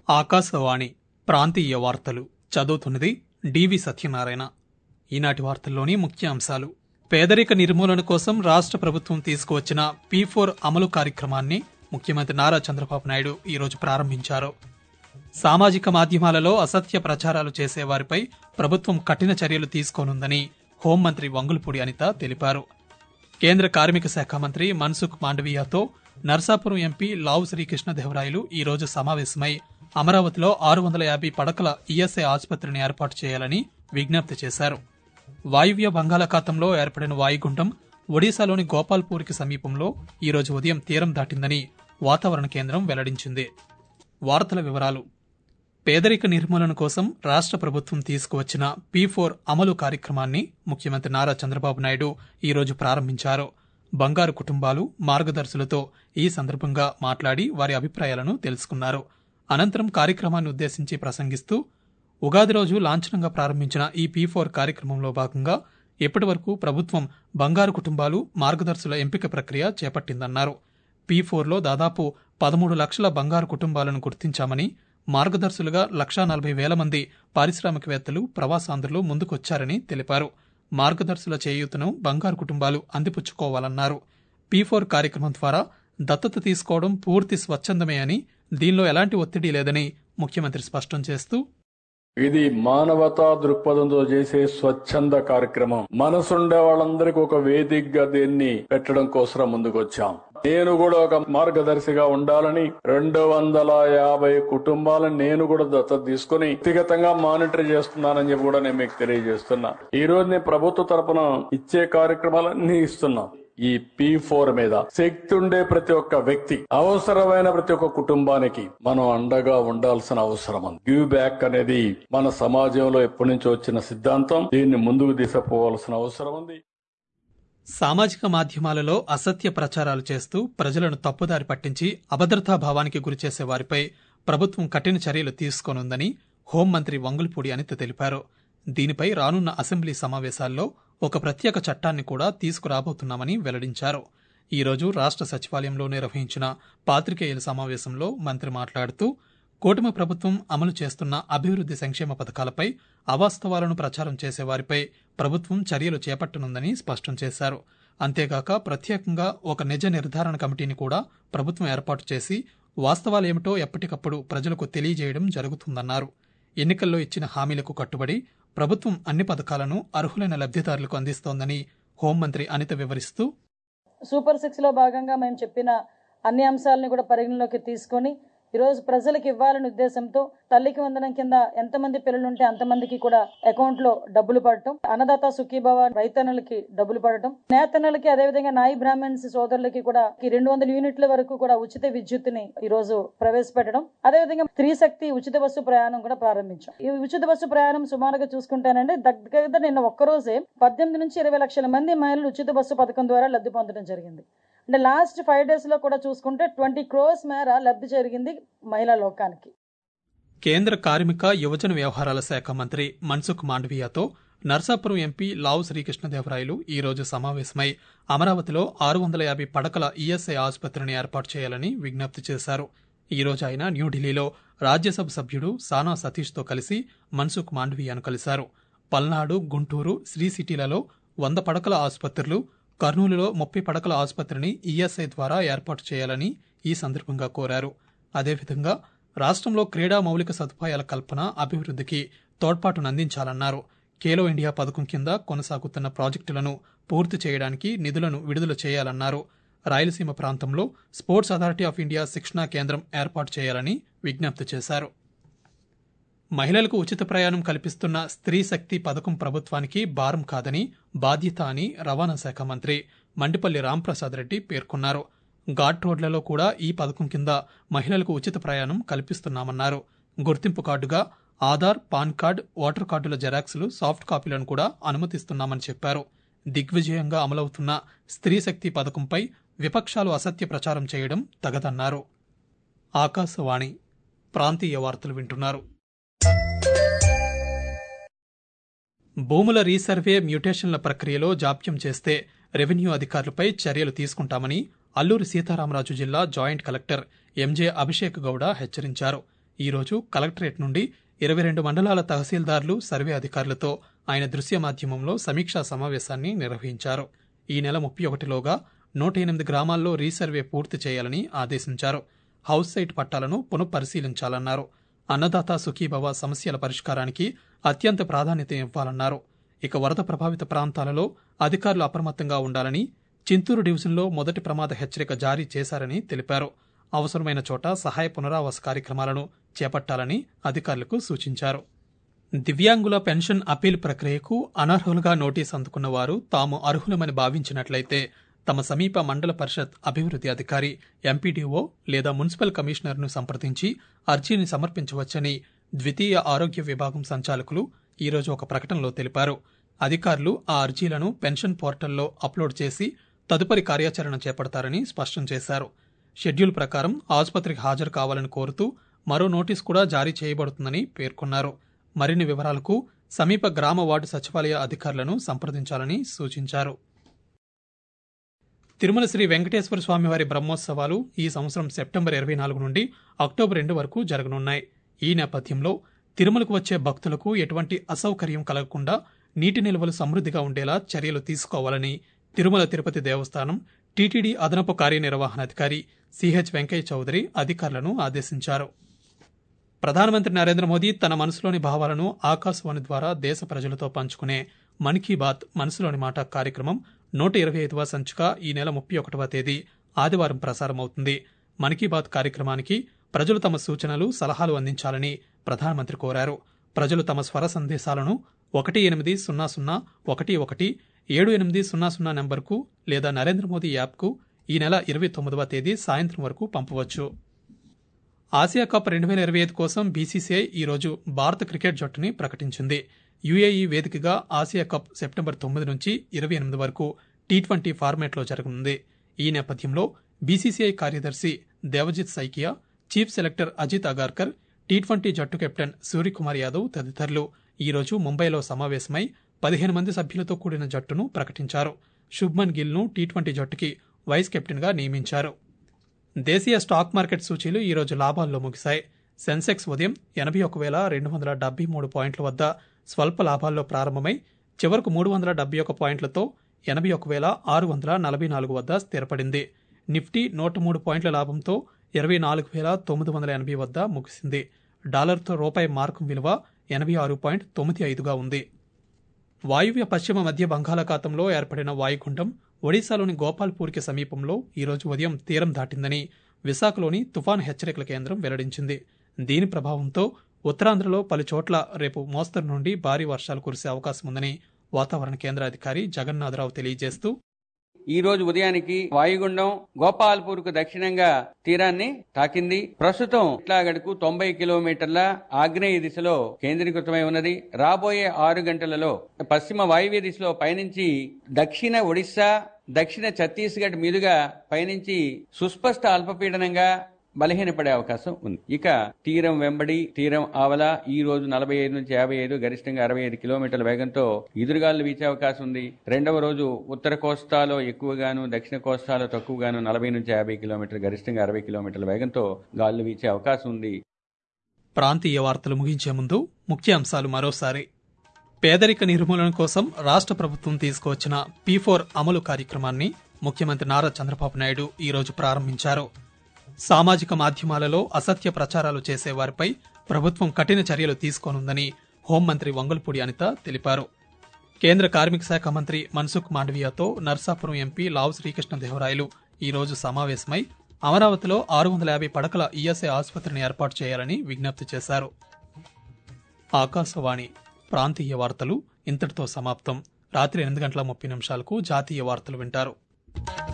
ఆకాశవాణి ప్రాంతీయ వార్తలు చదువుతున్నది డివి సత్యనారాయణ ఈనాటి వార్తల్లోని ముఖ్య అంశాలు పేదరిక నిర్మూలన కోసం రాష్ట్ర ప్రభుత్వం తీసుకువచ్చిన పీ ఫోర్ అమలు కార్యక్రమాన్ని ముఖ్యమంత్రి నారా చంద్రబాబు నాయుడు ఈరోజు ప్రారంభించారు సామాజిక మాధ్యమాలలో అసత్య ప్రచారాలు చేసే వారిపై ప్రభుత్వం కఠిన చర్యలు తీసుకోనుందని హోంమంత్రి వంగులపూడి అనిత తెలిపారు కేంద్ర కార్మిక శాఖ మంత్రి మన్సుఖ్ మాండవీయాతో నర్సాపురం ఎంపీ లావు శ్రీకృష్ణదేవరాయలు ఈ రోజు సమావేశమై అమరావతిలో ఆరు వందల యాభై పడకల ఈఎస్ఐ ఆసుపత్రిని ఏర్పాటు చేయాలని విజ్ఞప్తి చేశారు వాయువ్య బంగాళాఖాతంలో ఏర్పడిన వాయుగుండం ఒడిశాలోని గోపాల్పూర్కి సమీపంలో ఈ రోజు ఉదయం తీరం దాటిందని వాతావరణ కేంద్రం వెల్లడించింది వార్తల వివరాలు పేదరిక నిర్మూలన కోసం రాష్ట్ర ప్రభుత్వం తీసుకువచ్చిన పీ ఫోర్ అమలు కార్యక్రమాన్ని ముఖ్యమంత్రి నారా చంద్రబాబు నాయుడు ఈ రోజు ప్రారంభించారు బంగారు కుటుంబాలు మార్గదర్శులతో ఈ సందర్భంగా మాట్లాడి వారి అభిప్రాయాలను తెలుసుకున్నారు అనంతరం కార్యక్రమాన్ని ఉద్దేశించి ప్రసంగిస్తూ ఉగాది రోజు లాంఛనంగా ప్రారంభించిన ఈ పీ ఫోర్ కార్యక్రమంలో భాగంగా ఇప్పటి వరకు ప్రభుత్వం బంగారు కుటుంబాలు మార్గదర్శుల ఎంపిక ప్రక్రియ చేపట్టిందన్నారు పీ ఫోర్లో దాదాపు పదమూడు లక్షల బంగారు కుటుంబాలను గుర్తించామని మార్గదర్శులుగా లక్షా నలభై వేల మంది పారిశ్రామికవేత్తలు ప్రవాసాంధ్రులు ముందుకొచ్చారని తెలిపారు మార్గదర్శుల చేయూతను బంగారు కుటుంబాలు అందిపుచ్చుకోవాలన్నారు పీ ఫోర్ కార్యక్రమం ద్వారా దత్తత తీసుకోవడం పూర్తి స్వచ్ఛందమే అని దీనిలో ఎలాంటి ఒత్తిడి లేదని ముఖ్యమంత్రి స్పష్టం చేస్తూ ఇది మానవతా దృక్పథంతో చేసే స్వచ్ఛంద కార్యక్రమం మనసుండే వాళ్ళందరికీ ఒక వేదికగా దీన్ని పెట్టడం కోసం ముందుకొచ్చాం నేను కూడా ఒక మార్గదర్శిగా ఉండాలని రెండు వందల యాభై కుటుంబాలను నేను కూడా దత్తత తీసుకుని వ్యక్తిగతంగా మానిటర్ చేస్తున్నానని చెప్పి కూడా నేను మీకు తెలియజేస్తున్నా ఈ రోజు నేను ప్రభుత్వ తరపున ఇచ్చే కార్యక్రమాలన్నీ ఇస్తున్నా ఈ పీ ఫోర్ మీద శక్తి ఉండే ప్రతి ఒక్క వ్యక్తి అవసరమైన ప్రతి ఒక్క కుటుంబానికి మనం అండగా ఉండాల్సిన అవసరం ఉంది గివ్ బ్యాక్ అనేది మన సమాజంలో ఎప్పటి నుంచో వచ్చిన సిద్ధాంతం దీన్ని ముందుకు తీసుకుపోవాల్సిన అవసరం ఉంది సామాజిక మాధ్యమాలలో అసత్య ప్రచారాలు చేస్తూ ప్రజలను తప్పుదారి పట్టించి అభద్రతా భావానికి గురిచేసే వారిపై ప్రభుత్వం కఠిన చర్యలు తీసుకోనుందని హోంమంత్రి వంగులపూడి అనిత తెలిపారు దీనిపై రానున్న అసెంబ్లీ సమావేశాల్లో ఒక ప్రత్యేక చట్టాన్ని కూడా తీసుకురాబోతున్నామని వెల్లడించారు ఈ రోజు రాష్ట్ర సచివాలయంలో నిర్వహించిన పాత్రికేయుల సమావేశంలో మంత్రి మాట్లాడుతూ కూటమి ప్రభుత్వం అమలు చేస్తున్న అభివృద్ది సంక్షేమ పథకాలపై అవాస్తవాలను ప్రచారం చేసే వారిపై ప్రభుత్వం చర్యలు చేపట్టనుందని స్పష్టం చేశారు అంతేగాక ప్రత్యేకంగా ఒక నిజ నిర్ధారణ కమిటీని కూడా ప్రభుత్వం ఏర్పాటు చేసి వాస్తవాలేమిటో ఎప్పటికప్పుడు ప్రజలకు తెలియజేయడం జరుగుతుందన్నారు ఎన్నికల్లో ఇచ్చిన హామీలకు కట్టుబడి ప్రభుత్వం అన్ని పథకాలను అర్హులైన లబ్ధిదారులకు అందిస్తోందని హోంమంత్రి అనిత వివరిస్తూ సూపర్ సిక్స్ లో భాగంగా మేము చెప్పిన అన్ని అంశాలను కూడా పరిగణలోకి తీసుకొని ఈరోజు ప్రజలకు ఇవ్వాలనే ఉద్దేశంతో తల్లికి వందనం కింద ఎంతమంది పిల్లలు ఉంటే అంతమందికి కూడా అకౌంట్ లో డబ్బులు పడటం అన్నదాత సుఖీభవ రైతన్నలకి డబ్బులు పడటం నేతన్నలకి అదేవిధంగా నాయి బ్రాహ్మణ్స్ సోదరులకి కూడా రెండు వందల యూనిట్ల వరకు కూడా ఉచిత విద్యుత్తుని ఈ రోజు ప్రవేశపెట్టడం అదేవిధంగా స్త్రీ శక్తి ఉచిత బస్సు ప్రయాణం కూడా ప్రారంభించాం ఈ ఉచిత బస్సు ప్రయాణం సుమారుగా చూసుకుంటానంటే దగ్గర నిన్న ఒక్కరోజే పద్దెనిమిది నుంచి ఇరవై లక్షల మంది మహిళలు ఉచిత బస్సు పథకం ద్వారా లబ్ధి పొందడం జరిగింది అంటే లాస్ట్ ఫైవ్ డేస్ లో కూడా చూసుకుంటే ట్వంటీ క్రోస్ మేర లబ్ధి జరిగింది మహిళా లోకానికి కేంద్ర కార్మిక యువజన వ్యవహారాల శాఖ మంత్రి మన్సుఖ్ మాండవీయాతో నర్సాపురం ఎంపీ లావు శ్రీకృష్ణదేవరాయలు ఈ రోజు సమావేశమై అమరావతిలో ఆరు వందల యాభై పడకల ఈఎస్ఐ ఆసుపత్రిని ఏర్పాటు చేయాలని విజ్ఞప్తి చేశారు ఈ రోజు ఆయన న్యూఢిల్లీలో రాజ్యసభ సభ్యుడు సానా సతీష్తో కలిసి మన్సుఖ్ మాండవీయాను కలిశారు పల్నాడు గుంటూరు శ్రీ సిటీలలో వంద పడకల ఆసుపత్రులు కర్నూలులో ముప్పై పడకల ఆసుపత్రిని ఈఎస్ఐ ద్వారా ఏర్పాటు చేయాలని ఈ సందర్భంగా కోరారు అదేవిధంగా రాష్ట్రంలో క్రీడా మౌలిక సదుపాయాల కల్పన అభివృద్ధికి తోడ్పాటునందించాలన్నారు ఖేలో ఇండియా పథకం కింద కొనసాగుతున్న ప్రాజెక్టులను పూర్తి చేయడానికి నిధులను విడుదల చేయాలన్నారు రాయలసీమ ప్రాంతంలో స్పోర్ట్స్ అథారిటీ ఆఫ్ ఇండియా శిక్షణా కేంద్రం ఏర్పాటు చేయాలని విజ్ఞప్తి చేశారు మహిళలకు ఉచిత ప్రయాణం కల్పిస్తున్న స్త్రీ శక్తి పథకం ప్రభుత్వానికి భారం కాదని బాధ్యత అని రవాణా శాఖ మంత్రి మండిపల్లి రాంప్రసాద్ రెడ్డి పేర్కొన్నారు ఘాట్ రోడ్లలో కూడా ఈ పథకం కింద మహిళలకు ఉచిత ప్రయాణం కల్పిస్తున్నామన్నారు గుర్తింపు కార్డుగా ఆధార్ పాన్ కార్డ్ ఓటర్ కార్డుల జెరాక్స్లు సాఫ్ట్ కాపీలను కూడా అనుమతిస్తున్నామని చెప్పారు దిగ్విజయంగా అమలవుతున్న స్త్రీ శక్తి పథకంపై విపక్షాలు అసత్య ప్రచారం చేయడం తగదన్నారు ఆకాశవాణి ప్రాంతీయ వార్తలు వింటున్నారు భూముల రీసర్వే మ్యూటేషన్ల ప్రక్రియలో జాప్యం చేస్తే రెవెన్యూ అధికారులపై చర్యలు తీసుకుంటామని అల్లూరి సీతారామరాజు జిల్లా joint collector M J Abhishek Gowda హెచ్చరించారు ఈరోజు కలెక్టరేట్ నుండి ఇరవై రెండు మండలాల తహసీల్దార్లు సర్వే అధికారులతో ఆయన దృశ్య మాధ్యమంలో సమీక్షా సమావేశాన్ని నిర్వహించారు ఈ నెల ముప్పై ఒకటిలోగా నూట ఎనిమిది గ్రామాల్లో రీసర్వే పూర్తి చేయాలని ఆదేశించారు హౌస్ సైట్ పట్టాలను పునఃపరిశీలించాలన్నారు అన్నదాత సుఖీభవ సమస్యల పరిష్కారానికి అత్యంత ప్రాధాన్యత ఇవ్వాలన్నారు ఇక వరద ప్రభావిత ప్రాంతాలలో అధికారులు అప్రమత్తంగా ఉండాలని చింతూరు డివిజన్లో మొదటి ప్రమాద హెచ్చరిక జారీ చేశారని తెలిపారు అవసరమైన చోట సహాయ పునరావాస కార్యక్రమాలను చేపట్టాలని అధికారులకు సూచించారు దివ్యాంగుల పెన్షన్ అప్పీల్ ప్రక్రియకు అనర్హులుగా నోటీస్ అందుకున్న వారు తాము అర్హులమని భావించినట్లయితే తమ సమీప మండల పరిషత్ అభివృద్ధి అధికారి ఎంపీడీఓ లేదా మున్సిపల్ కమిషనర్ను సంప్రదించి అర్జీని సమర్పించవచ్చని ద్వితీయ ఆరోగ్య విభాగం సంచాలకులు ఈరోజు ఒక ప్రకటనలో తెలిపారు అధికారులు ఆ అర్జీలను పెన్షన్ పోర్టల్లో అప్లోడ్ చేసి తదుపరి కార్యాచరణ చేపడతారని స్పష్టం చేశారు షెడ్యూల్ ప్రకారం ఆసుపత్రికి హాజరు కావాలని కోరుతూ మరో నోటీస్ కూడా జారీ చేయబడుతుందని పేర్కొన్నారు మరిన్ని వివరాలకు సమీప గ్రామ వార్డు సచివాలయ అధికారులను సంప్రదించాలని సూచించారు తిరుమల శ్రీ వెంకటేశ్వర స్వామివారి బ్రహ్మోత్సవాలు ఈ సంవత్సరం సెప్టెంబర్ ఇరవై నాలుగు నుండి అక్టోబర్ రెండు వరకు జరగనున్నాయి ఈ నేపథ్యంలో తిరుమలకు వచ్చే భక్తులకు ఎటువంటి అసౌకర్యం కలగకుండా నీటి నిల్వలు సమృద్ధిగా ఉండేలా చర్యలు తీసుకోవాలని తిరుమల తిరుపతి దేవస్థానం టీటీడీ అదనపు కార్యనిర్వహణాధికారి సిహెచ్ వెంకయ్య చౌదరి అధికారులను ఆదేశించారు ప్రధానమంత్రి నరేంద్ర మోదీ తన మనసులోని భావాలను ఆకాశవాణి ద్వారా దేశ ప్రజలతో పంచుకునే మన్ కీ బాత్ మనసులోని మాట కార్యక్రమం నూట ఇరవై ఐదవ సంచిక ఈ నెల ముప్పై ఒకటవ తేదీ ఆదివారం ప్రసారమవుతుంది మన్ కీ బాత్ కార్యక్రమానికి ప్రజలు తమ సూచనలు సలహాలు అందించాలని ప్రధానమంత్రి కోరారు ప్రజలు తమ స్వర సందేశాలను ఒకటి ఎనిమిది సున్నా సున్నా ఒకటి ఒకటి ఏడు ఎనిమిది సున్నా సున్నా నెంబర్కు లేదా నరేంద్ర మోదీ యాప్కు ఈ నెల ఇరవై తొమ్మిదవ తేదీ సాయంత్రం వరకు పంపవచ్చు ఆసియా కప్ రెండు వేల ఇరవై ఐదు కోసం బీసీసీఐ ఈరోజు భారత క్రికెట్ జట్టుని ప్రకటించింది యుఏఈ వేదికగా ఆసియా కప్ సెప్టెంబర్ తొమ్మిది నుంచి ఇరవై ఎనిమిది వరకు టీ ట్వంటీ ఫార్మాట్లో జరగనుంది ఈ నేపథ్యంలో బీసీసీఐ కార్యదర్శి Devajit Saikia chief selector Ajit Agarkar T twenty జట్టు కెప్టెన్ సూర్యకుమార్ యాదవ్ తదితరులు ఈరోజు ముంబైలో సమావేశమై పదిహేను మంది సభ్యులతో కూడిన జట్టును ప్రకటించారు శుభ్మన్ గిల్ను టీ ట్వంటీ జట్టుకి వైస్ కెప్టెన్గా నియమించారు దేశీయ స్టాక్ మార్కెట్ సూచీలు ఈరోజు లాభాల్లో ముగిశాయి సెన్సెక్స్ ఉదయం ఎనభై ఒక వేల రెండు వందల డెబ్బై మూడు పాయింట్ల వద్ద స్వల్ప లాభాల్లో ప్రారంభమై చివరకు మూడు వందల డెబ్బై ఒక పాయింట్లతో ఎనభై ఒక వేల ఆరు వందల నలభై నాలుగు వద్ద స్థిరపడింది నిఫ్టీ నూట మూడు పాయింట్ల లాభంతో ఇరవై నాలుగు వేల తొమ్మిది వందల ఎనభై వద్ద ముగిసింది డాలర్తో రూపాయి మార్కం విలువ ఎనభై ఆరు పాయింట్ తొమ్మిది ఐదుగా ఉంది వాయువ్య పశ్చిమ మధ్య బంగాళాఖాతంలో ఏర్పడిన వాయుగుండం ఒడిశాలోని గోపాల్పూర్కి సమీపంలో ఈరోజు ఉదయం తీరం దాటిందని విశాఖలోని తుఫాను హెచ్చరికల కేంద్రం వెల్లడించింది దీని ప్రభావంతో ఉత్తరాంధ్రలో పలు చోట్ల రేపు మోస్తరు నుండి భారీ వర్షాలు కురిసే అవకాశం ఉందని వాతావరణ కేంద్ర అధికారి జగన్నాథరావు తెలియజేస్తూ ఈ రోజు ఉదయానికి వాయుగుండం గోపాల్పూర్ కు దక్షిణంగా తీరాన్ని తాకింది ప్రస్తుతం ఇట్లాగడకు తొంభై కిలోమీటర్ల ఆగ్నేయ దిశలో కేంద్రీకృతమై ఉన్నది రాబోయే ఆరు గంటలలో పశ్చిమ వాయువ్య దిశలో పయనించి దక్షిణ ఒడిశా దక్షిణ ఛత్తీస్గఢ్ మీదుగా పయనించి సుస్పష్ట అల్పపీడనంగా బలహీనపడే అవకాశం ఉంది ఇక తీరం వెంబడి తీరం ఆవల ఈ రోజు నలభై ఐదు నుంచి యాభై ఐదు గరిష్టంగా అరవై ఐదు కిలోమీటర్ల వేగంతో ఎదురుగాలు వీచే అవకాశం ఉంది రెండవ రోజు ఉత్తర కోస్తాలో ఎక్కువగాను దక్షిణ కోస్తాలో తక్కువగాను నలభై నుంచి యాభై కిలోమీటర్ల గరిష్టంగా అరవై కిలోమీటర్ల వేగంతో గాలులు వీచే అవకాశం ఉంది ప్రాంతీయ వార్తలు ముగించే ముందు ముఖ్యాంశాలు మరోసారి పేదరిక నిర్మూలన కోసం రాష్ట్ర ప్రభుత్వం తీసుకువచ్చిన పీ ఫోర్ అమలు కార్యక్రమాన్ని ముఖ్యమంత్రి నారా చంద్రబాబు నాయుడు ఈరోజు ప్రారంభించారు సామాజిక మాధ్యమాలలో అసత్య ప్రచారాలు చేసే వారిపై ప్రభుత్వం కఠిన చర్యలు తీసుకోనుందని హోంమంత్రి వంగల్పూడి అనిత తెలిపారు కేంద్ర కార్మిక శాఖ మంత్రి మన్సుఖ్ మాండవియాతో నర్సాపురం ఎంపీ లావు శ్రీకృష్ణదేవరాయలు ఈ రోజు సమావేశమై అమరావతిలో ఆరు వందల యాభై పడకల ఈఎస్ఐ ఆసుపత్రిని ఏర్పాటు చేయాలని విజ్ఞప్తి చేశారు ఆకాశవాణి ప్రాంతీయ వార్తలు ఇంతటితో సమాప్తం రాత్రి ఎనిమిది గంటల ముప్పై నిమిషాలకు జాతీయ వార్తలు వింటారు